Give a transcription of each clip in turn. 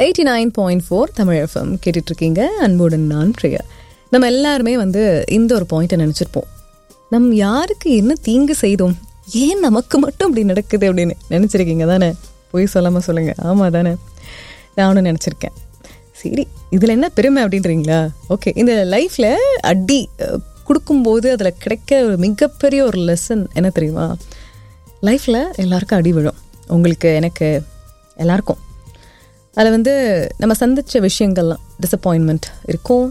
Eighty nine point four Tamil FM கேட்டுட்ருக்கீங்க அன்புடன் நான் பிரியா நம்ம எல்லாருமே வந்து இந்த ஒரு பாயிண்ட்டை நினச்சிருப்போம் நம் யாருக்கு என்ன தீங்கு செய்தோம் ஏன் நமக்கு மட்டும் இப்படி நடக்குது அப்படின்னு நினச்சிருக்கீங்க தானே போய் சொல்லாமல் சொல்லுங்கள் ஆமாம் தானே நானும் நினச்சிருக்கேன் சரி இதில் என்ன பெருமை அப்படின்றீங்களா ஓகே இந்த லைஃப்பில் அடி அஹ், கொடுக்கும்போது அதில் கிடைக்க ஒரு மிகப்பெரிய ஒரு லெசன் என்ன தெரியுமா லைஃப்பில் எல்லாருக்கும் அடி விழும் உங்களுக்கு எனக்கு எல்லாருக்கும் அதில் வந்து நம்ம சந்தித்த விஷயங்கள்லாம் டிசப்பாயின்மெண்ட் இருக்கும்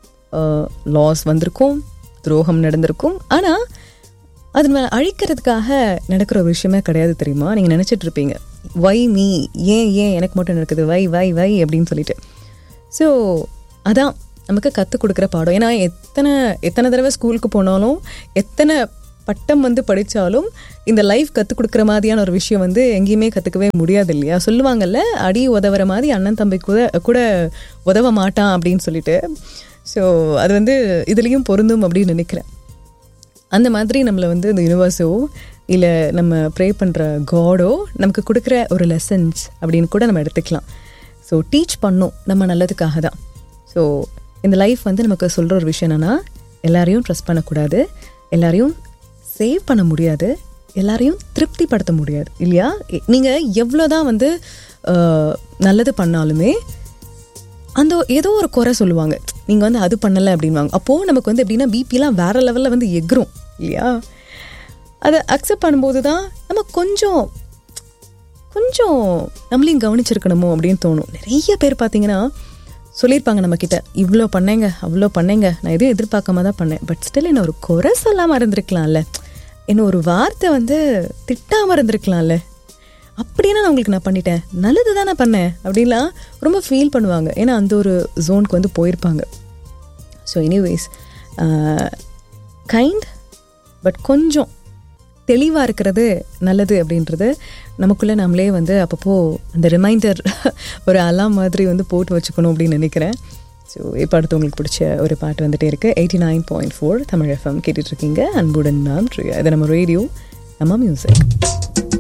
லாஸ் வந்திருக்கும் துரோகம் நடந்திருக்கும் ஆனால் அது நம்ம அழிக்கிறதுக்காக நடக்கிற ஒரு விஷயமே கிடையாது தெரியுமா நீங்கள் நினச்சிட்டு இருப்பீங்க வை மீ ஏன் ஏன் எனக்கு மட்டும் நடக்குது வை வை வை அப்படின்னு சொல்லிட்டு ஸோ அதான் நமக்கு கற்றுக் கொடுக்குற பாடம் ஏன்னா எத்தனை எத்தனை தடவை ஸ்கூலுக்கு போனாலும் எத்தனை பட்டம் வந்து படித்தாலும் இந்த லைஃப் கற்றுக் கொடுக்குற மாதிரியான ஒரு விஷயம் வந்து எங்கேயுமே கற்றுக்கவே முடியாது இல்லையா சொல்லுவாங்கல்ல அடி உதவுற மாதிரி அண்ணன் தம்பி கூட கூட உதவ மாட்டான் அப்படின்னு சொல்லிட்டு ஸோ அது வந்து இதுலேயும் பொருந்தும் அப்படின்னு நினைக்கிறேன் அந்த மாதிரி நம்மளை வந்து இந்த யூனிவர்ஸோ இல்லை நம்ம ப்ரே பண்ணுற காடோ நமக்கு கொடுக்குற ஒரு லெசன்ஸ் அப்படின்னு கூட நம்ம எடுத்துக்கலாம் ஸோ டீச் பண்ணும் நம்ம நல்லதுக்காக தான் ஸோ இந்த லைஃப் வந்து நமக்கு சொல்கிற ஒரு விஷயம் என்னென்னா எல்லாரையும் ட்ரஸ்ட் பண்ணக்கூடாது எல்லாரையும் சேவ் பண்ண முடியாது எல்லாரையும் திருப்திப்படுத்த முடியாது இல்லையா நீங்கள் எவ்வளோ தான் வந்து அஹ், நல்லது பண்ணாலுமே அந்த ஏதோ ஒரு குறை சொல்லுவாங்க நீங்கள் வந்து அது பண்ணலை அப்படின்வாங்க அப்போது நமக்கு வந்து எப்படின்னா பிபிலாம் வேற லெவலில் வந்து எகுரும் இல்லையா அதை அக்செப்ட் பண்ணும்போது தான் நம்ம கொஞ்சம் கொஞ்சம் நம்மளையும் கவனிச்சிருக்கணுமோ அப்படின்னு தோணும் நிறைய பேர் பார்த்தீங்கன்னா சொல்லியிருப்பாங்க நம்மக்கிட்ட இவ்வளோ பண்ணேங்க அவ்வளோ பண்ணேங்க நான் எதுவும் எதிர்பார்க்காம தான் பண்ணேன் பட் ஸ்டில் என்ன ஒரு குறை சொல்லாமல் இருந்திருக்கலாம்ல என்ன ஒரு வார்த்தை வந்து திட்டாமல் இருந்திருக்கலாம்ல அப்படின்னா நான் உங்களுக்கு நான் பண்ணிட்டேன் நல்லது தானே பண்ணேன் அப்படின்லாம் ரொம்ப ஃபீல் பண்ணுவாங்க ஏன்னா அந்த ஒரு ஜோனுக்கு வந்து போயிருப்பாங்க ஸோ எனிவேஸ் கைண்ட் பட் கொஞ்சம் தெளிவாக இருக்கிறது நல்லது அப்படின்றது நமக்குள்ளே நம்மளே வந்து அப்பப்போ அந்த ரிமைண்டர் ஒரு அலாம் மாதிரி வந்து போட்டு வச்சுக்கணும் அப்படின்னு நினைக்கிறேன் ஸோ இப்போ அடுத்து உங்களுக்கு பிடிச்ச ஒரு பாட்டு வந்துட்டே இருக்குது eighty nine point four Tamil FM கேட்டுட்ருக்கீங்க அன்புடன் நான் பிரியா. இது நம்ம ரேடியோ நம்ம மியூசிக்